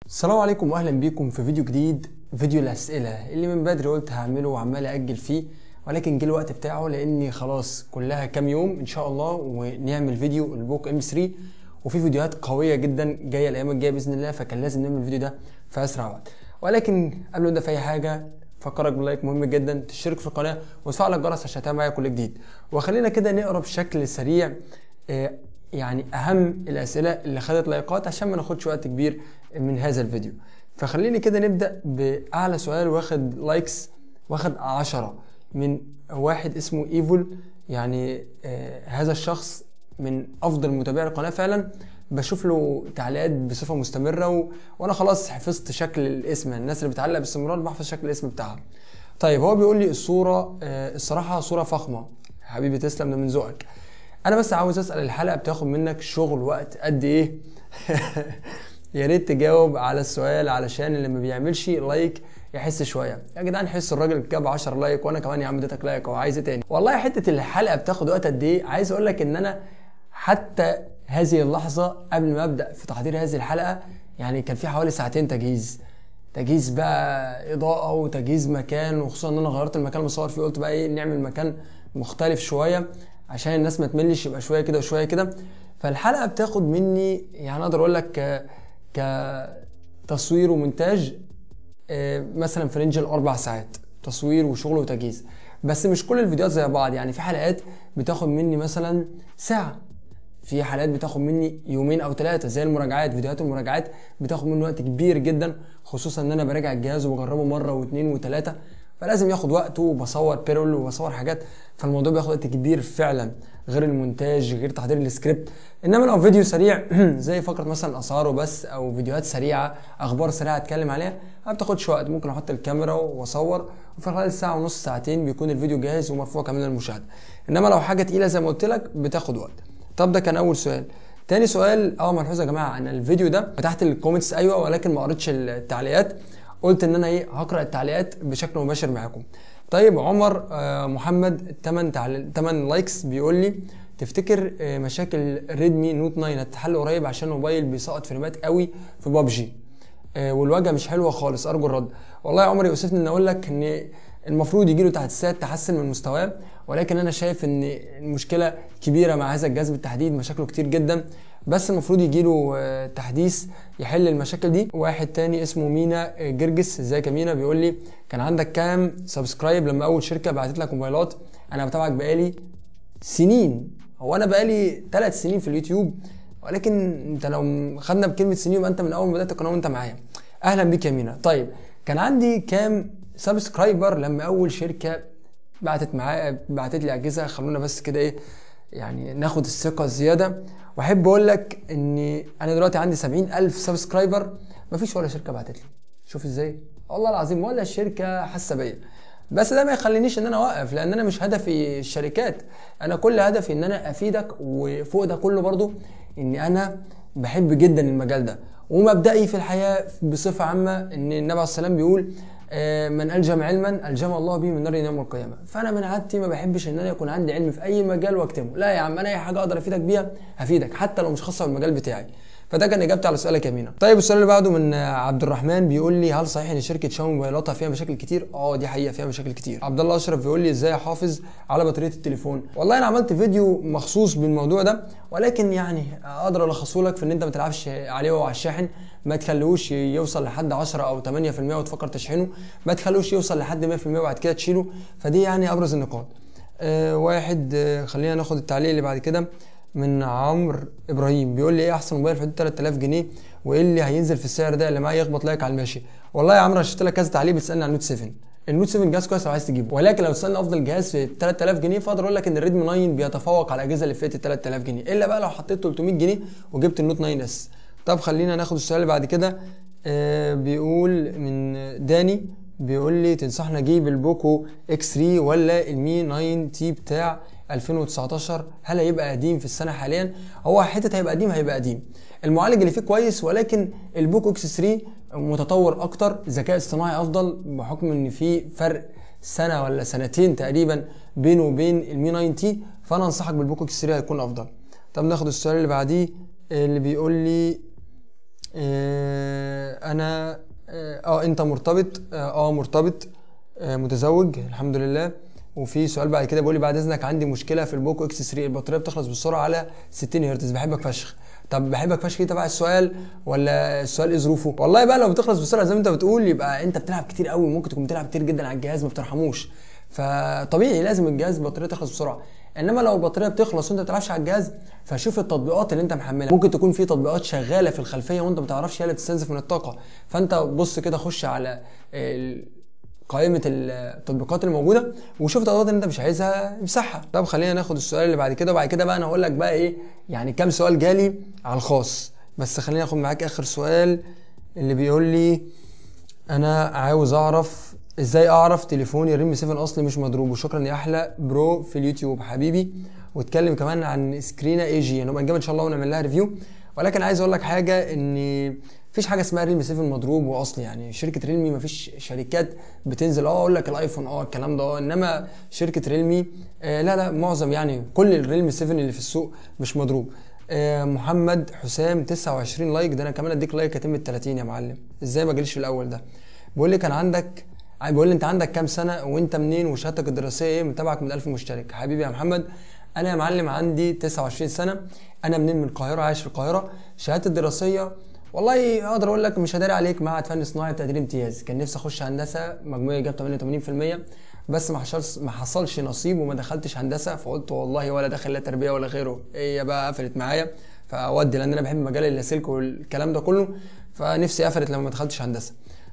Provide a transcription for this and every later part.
السلام عليكم واهلا بيكم في فيديو جديد فيديو الاسئله اللي من بدري قلت هعمله وعمال اجل فيه ولكن جه الوقت بتاعه لاني خلاص كلها كام يوم ان شاء الله ونعمل فيديو البوك ام 3 وفي فيديوهات قويه جدا جايه الايام الجايه باذن الله فكان لازم نعمل الفيديو ده في اسرع وقت ولكن قبل ما نبدا في اي حاجه فكرك باللايك مهم جدا تشترك في القناه وتفعل الجرس عشان تتابع معايا كل جديد وخلينا كده نقرا بشكل سريع آه، يعني اهم الاسئله اللي خدت لايكات عشان ما ناخدش وقت كبير من هذا الفيديو فخليني كده نبدا باعلى سؤال واخد لايكس واخد عشرة من واحد اسمه ايفول يعني آه هذا الشخص من افضل متابعي القناه فعلا بشوف له تعليقات بصفه مستمره و... وانا خلاص حفظت شكل الاسم الناس اللي بتعلق باستمرار بحفظ شكل الاسم بتاعها طيب هو بيقول لي الصوره آه الصراحه صوره فخمه حبيبي تسلم ده من ذوقك انا بس عاوز اسال الحلقه بتاخد منك شغل وقت قد ايه يا ريت تجاوب على السؤال علشان اللي ما بيعملش لايك يحس شويه يا جدعان حس الراجل جاب 10 لايك وانا كمان يا عم اديتك لايك هو عايز ايه تاني والله حته الحلقه بتاخد وقت قد ايه عايز اقول لك ان انا حتى هذه اللحظه قبل ما ابدا في تحضير هذه الحلقه يعني كان في حوالي ساعتين تجهيز تجهيز بقى اضاءه وتجهيز مكان وخصوصا ان انا غيرت المكان اللي بصور فيه قلت بقى ايه نعمل مكان مختلف شويه عشان الناس ما تملش يبقى شويه كده وشويه كده فالحلقه بتاخد مني يعني اقدر اقول لك ك كتصوير ومونتاج آه، مثلا في رينج الاربع ساعات تصوير وشغل وتجهيز بس مش كل الفيديوهات زي بعض يعني في حلقات بتاخد مني مثلا ساعه في حلقات بتاخد مني يومين او ثلاثه زي المراجعات فيديوهات المراجعات بتاخد مني وقت كبير جدا خصوصا ان انا براجع الجهاز وبجربه مره واثنين وثلاثه فلازم ياخد وقته وبصور بيرول وبصور حاجات فالموضوع بياخد وقت كبير فعلا غير المونتاج غير تحضير السكريبت انما لو فيديو سريع زي فقره مثلا اسعار وبس او فيديوهات سريعه اخبار سريعه اتكلم عليها ما بتاخدش وقت ممكن احط الكاميرا واصور وفي خلال ساعه ونص ساعتين بيكون الفيديو جاهز ومرفوع كمان للمشاهده انما لو حاجه تقيله زي ما قلت لك بتاخد وقت طب ده كان اول سؤال تاني سؤال اه ملحوظه يا جماعه انا الفيديو ده فتحت الكومنتس ايوه ولكن ما قريتش التعليقات قلت ان انا ايه هقرا التعليقات بشكل مباشر معاكم طيب عمر آه محمد 8 تعل... 8 لايكس بيقول لي تفتكر آه مشاكل ريدمي نوت 9 هتتحل قريب عشان الموبايل بيسقط فريمات قوي في بابجي آه والواجهه مش حلوه خالص ارجو الرد والله يا عمر يؤسفني ان اقول لك ان المفروض يجي له تحديثات تحسن من مستواه ولكن انا شايف ان المشكله كبيره مع هذا الجهاز بالتحديد مشاكله كتير جدا بس المفروض يجي له تحديث يحل المشاكل دي واحد تاني اسمه مينا جرجس ازيك يا مينا بيقول لي كان عندك كام سبسكرايب لما اول شركه بعتت لك موبايلات انا بتابعك بقالي سنين هو انا بقالي ثلاث سنين في اليوتيوب ولكن انت لو خدنا بكلمه سنين يبقى انت من اول ما بدات القناه وانت معايا اهلا بيك يا مينا طيب كان عندي كام سبسكرايبر لما اول شركه بعتت معايا بعتت لي اجهزه خلونا بس كده ايه يعني ناخد الثقه الزياده واحب اقول لك ان انا دلوقتي عندي 70 الف سبسكرايبر مفيش ولا شركه بعتت لي شوف ازاي والله العظيم ولا شركه حاسه بيا بس ده ما يخلينيش ان انا اوقف لان انا مش هدفي الشركات انا كل هدفي ان انا افيدك وفوق ده كله برضو ان انا بحب جدا المجال ده ومبدئي في الحياه بصفه عامه ان النبي عليه السلام بيقول من الجم علما الجم الله به من نار يوم القيامه فانا من عادتي ما بحبش ان انا يكون عندي علم في اي مجال واكتمه لا يا عم انا اي حاجه اقدر افيدك بيها هفيدك حتى لو مش خاصه بالمجال بتاعي فده كان اجابتي على سؤالك يا مينا طيب السؤال اللي بعده من عبد الرحمن بيقول لي هل صحيح ان شركه شاومي موبايلاتها فيها مشاكل كتير اه دي حقيقه فيها مشاكل كتير عبد الله اشرف بيقول لي ازاي احافظ على بطاريه التليفون والله انا عملت فيديو مخصوص بالموضوع ده ولكن يعني اقدر الخصه لك في ان انت ما تلعبش عليه وهو على الشاحن ما تخلوش يوصل لحد 10 او 8% وتفكر تشحنه ما تخلوش يوصل لحد 100% وبعد كده تشيله فدي يعني ابرز النقاط أه واحد أه خلينا ناخد التعليق اللي بعد كده من عمرو ابراهيم بيقول لي ايه احسن موبايل في حدود 3000 جنيه وايه اللي هينزل في السعر ده اللي معايا يخبط لايك على الماشي والله يا عمرو انا شفت لك كذا تعليق بتسالني عن النوت 7 النوت 7 جهاز كويس لو عايز تجيبه ولكن لو تسالني افضل جهاز في 3000 جنيه فاقدر اقول لك ان الريدمي 9 بيتفوق على الاجهزه اللي فاتت 3000 جنيه الا بقى لو حطيت 300 جنيه وجبت النوت 9 اس طب خلينا ناخد السؤال اللي بعد كده آه بيقول من داني بيقول لي تنصحنا اجيب البوكو اكس 3 ولا المي 9 تي بتاع 2019 هل هيبقى قديم في السنه حاليا هو حته هيبقى قديم هيبقى قديم المعالج اللي فيه كويس ولكن البوكو اكس 3 متطور اكتر ذكاء اصطناعي افضل بحكم ان في فرق سنه ولا سنتين تقريبا بينه وبين المي 9 تي فانا انصحك بالبوكو اكس 3 هيكون افضل طب ناخد السؤال اللي بعديه اللي بيقول لي آه انا اه آه، انت مرتبط اه, آه مرتبط آه متزوج الحمد لله وفي سؤال بعد كده بيقول لي بعد اذنك عندي مشكله في البوكو اكس 3 البطاريه بتخلص بسرعه على 60 هرتز بحبك فشخ طب بحبك فشخ تبع السؤال ولا السؤال ايه ظروفه والله بقى لو بتخلص بسرعه زي ما انت بتقول يبقى انت بتلعب كتير قوي ممكن تكون بتلعب كتير جدا على الجهاز ما بترحموش فطبيعي لازم الجهاز البطاريه تخلص بسرعه انما لو البطاريه بتخلص وانت ما بتلعبش على الجهاز فشوف التطبيقات اللي انت محملها ممكن تكون في تطبيقات شغاله في الخلفيه وانت ما تعرفش هي اللي بتستنزف من الطاقه فانت بص كده خش على قائمه التطبيقات اللي موجوده وشوف التطبيقات اللي انت مش عايزها امسحها طب خلينا ناخد السؤال اللي بعد كده وبعد كده بقى انا هقول لك بقى ايه يعني كام سؤال جالي على الخاص بس خلينا اخد معاك اخر سؤال اللي بيقول لي انا عاوز اعرف ازاي اعرف تليفوني الريلمي 7 اصلي مش مضروب وشكرا يا احلى برو في اليوتيوب حبيبي واتكلم كمان عن سكرينا اي جي هنبقى نجيبها ان شاء الله ونعمل لها ريفيو ولكن عايز اقول لك حاجه ان مفيش حاجه اسمها ريلمي 7 مضروب واصلي يعني شركه ريلمي مفيش شركات بتنزل اه اقول لك الايفون اه الكلام ده اه انما شركه ريلمي آه لا لا معظم يعني كل الريلمي 7 اللي في السوق مش مضروب آه محمد حسام 29 لايك ده انا كمان اديك لايك يتم ال 30 يا معلم ازاي ما جاليش في الاول ده بيقول لي كان عندك بيقول لي انت عندك كام سنه وانت منين وشهادتك الدراسيه ايه متابعك من 1000 مشترك حبيبي يا محمد انا يا معلم عندي 29 سنه انا منين من القاهره عايش في القاهره شهادتي الدراسيه والله اقدر اقول لك مش هداري عليك معهد فن صناعي بتقدير امتياز كان نفسي اخش هندسه مجموعي جاب 88% بس ما حصلش ما حصلش نصيب وما دخلتش هندسه فقلت والله ولا داخل لا تربيه ولا غيره هي بقى قفلت معايا فاودي لان انا بحب مجال اللاسلكي والكلام ده كله فنفسي قفلت لما ما دخلتش هندسه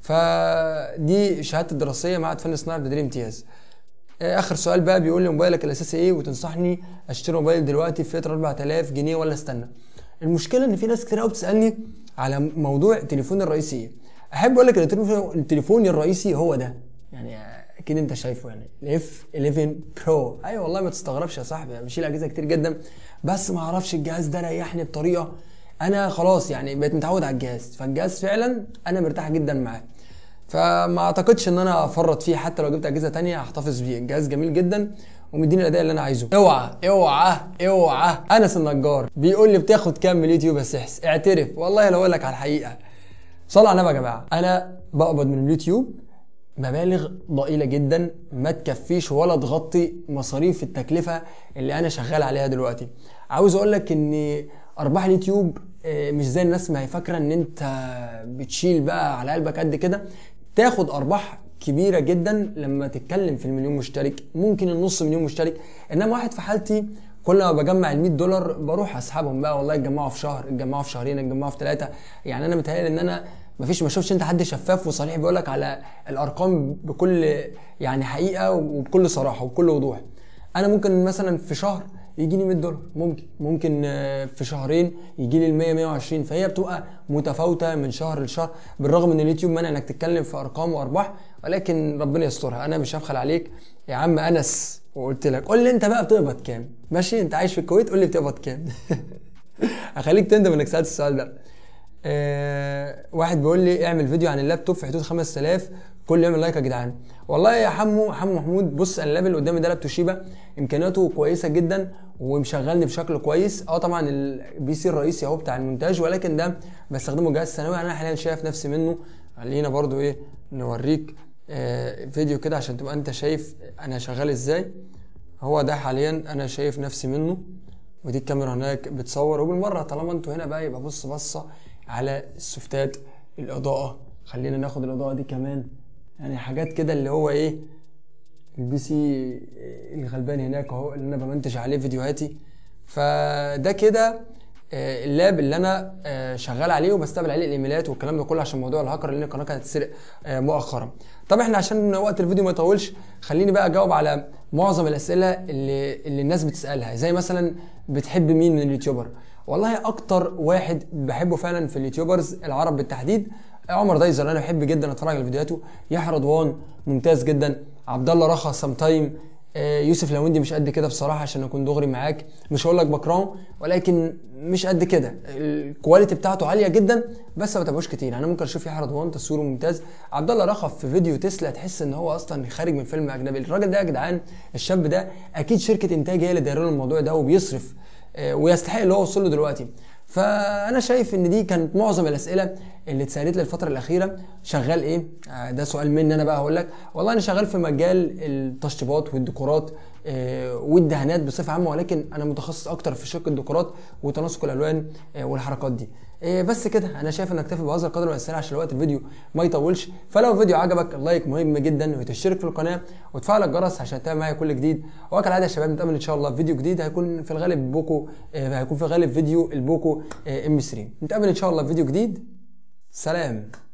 فدي شهادتي الدراسيه معهد فن صناعي بتدريب امتياز اخر سؤال بقى بيقول لي موبايلك الاساسي ايه وتنصحني اشتري موبايل دلوقتي في فتره 4000 جنيه ولا استنى المشكله ان في ناس كتير قوي بتسالني على موضوع التليفون الرئيسي ايه احب اقول لك ان التليفون الرئيسي هو ده يعني اكيد انت شايفه يعني الاف 11 برو ايوه والله ما تستغربش يا صاحبي انا بشيل اجهزه كتير جدا بس ما اعرفش الجهاز ده ريحني بطريقه انا خلاص يعني بقيت متعود على الجهاز فالجهاز فعلا انا مرتاح جدا معاه فما اعتقدش ان انا افرط فيه حتى لو جبت اجهزه تانية هحتفظ بيه الجهاز جميل جدا ومديني الاداء اللي انا عايزه اوعى اوعى اوعى انس النجار بيقول لي بتاخد كام من اليوتيوب يا سحس اعترف والله لو اقول لك على الحقيقه صلوا على النبي يا جماعه انا بقبض من اليوتيوب مبالغ ضئيله جدا ما تكفيش ولا تغطي مصاريف التكلفه اللي انا شغال عليها دلوقتي عاوز اقول لك ان ارباح اليوتيوب آه، مش زي الناس ما هي فاكره ان انت بتشيل بقى على قلبك قد كده تاخد ارباح كبيره جدا لما تتكلم في المليون مشترك ممكن النص مليون مشترك انما واحد في حالتي كل ما بجمع ال 100 دولار بروح اسحبهم بقى والله يتجمعوا في شهر يتجمعوا في شهرين يتجمعوا في ثلاثه يعني انا متهيألي ان انا مفيش ما شفتش انت حد شفاف وصريح بيقول لك على الارقام بكل يعني حقيقه وبكل صراحه وبكل وضوح انا ممكن مثلا في شهر يجيني 100 دولار ممكن ممكن آه، في شهرين يجي لي ال 100 120 فهي بتبقى متفاوته من شهر لشهر بالرغم ان اليوتيوب مانع انك تتكلم في ارقام وارباح ولكن ربنا يسترها انا مش هبخل عليك يا عم انس وقلت لك قول لي انت بقى بتقبض كام ماشي انت عايش في الكويت قول لي بتقبض كام هخليك تندم انك سالت السؤال ده أه واحد بيقول لي اعمل فيديو عن اللابتوب في حدود 5000 كل يوم لايك يا جدعان والله يا حمو حمو محمود بص انا اللاب اللي قدامي ده لاب توشيبا امكانياته كويسه جدا ومشغلني بشكل كويس اه طبعا البي سي الرئيسي اهو بتاع المونتاج ولكن ده بستخدمه جهاز ثانوي انا حاليا شايف نفسي منه خلينا برضو ايه نوريك آه فيديو كده عشان تبقى انت شايف انا شغال ازاي هو ده حاليا انا شايف نفسي منه ودي الكاميرا هناك بتصور وبالمره طالما انتوا هنا بقى يبقى بص بصه على السوفتات الاضاءه خلينا ناخد الاضاءه دي كمان يعني حاجات كده اللي هو ايه البي سي الغلبان هناك اهو اللي انا بمنتج عليه فيديوهاتي فده كده آه، اللاب اللي انا آه، شغال عليه وبستقبل عليه الايميلات والكلام ده كله عشان موضوع الهاكر لان القناه كانت تتسرق آه، مؤخرا طب احنا عشان وقت الفيديو ما يطولش خليني بقى اجاوب على معظم الاسئله اللي اللي الناس بتسالها زي مثلا بتحب مين من اليوتيوبر والله اكتر واحد بحبه فعلا في اليوتيوبرز العرب بالتحديد عمر دايزر انا بحب جدا اتفرج على فيديوهاته يحيى رضوان ممتاز جدا عبد الله رخا سام تايم يوسف لوندي مش قد كده بصراحه عشان اكون دغري معاك مش هقول لك بكرهه ولكن مش قد كده الكواليتي بتاعته عاليه جدا بس ما بتابعوش كتير انا ممكن اشوف يحيى رضوان تصويره ممتاز عبد الله رخا في فيديو تسلا تحس ان هو اصلا خارج من فيلم اجنبي الراجل ده يا جدعان الشاب ده اكيد شركه انتاج هي اللي دايره له الموضوع ده وبيصرف آه، ويستحق اللي هو وصل له دلوقتي فانا شايف ان دي كانت معظم الاسئله اللي اتسالت لي الفتره الاخيره شغال ايه آه، ده سؤال مني انا بقى هقول لك والله انا شغال في مجال التشطيبات والديكورات آه، والدهانات بصفه عامه ولكن انا متخصص اكتر في شق الديكورات وتناسق الالوان آه، والحركات دي آه، بس كده انا شايف انك تكتفي بهذا القدر من الاسئله عشان وقت الفيديو ما يطولش فلو الفيديو عجبك اللايك مهم جدا وتشترك في القناه وتفعل الجرس عشان تتابع معايا كل جديد وكالعاده يا شباب نتقابل ان شاء الله في فيديو جديد هيكون في الغالب بوكو آه، هيكون في الغالب فيديو البوكو ام 3 نتقابل ان شاء الله في فيديو جديد سلام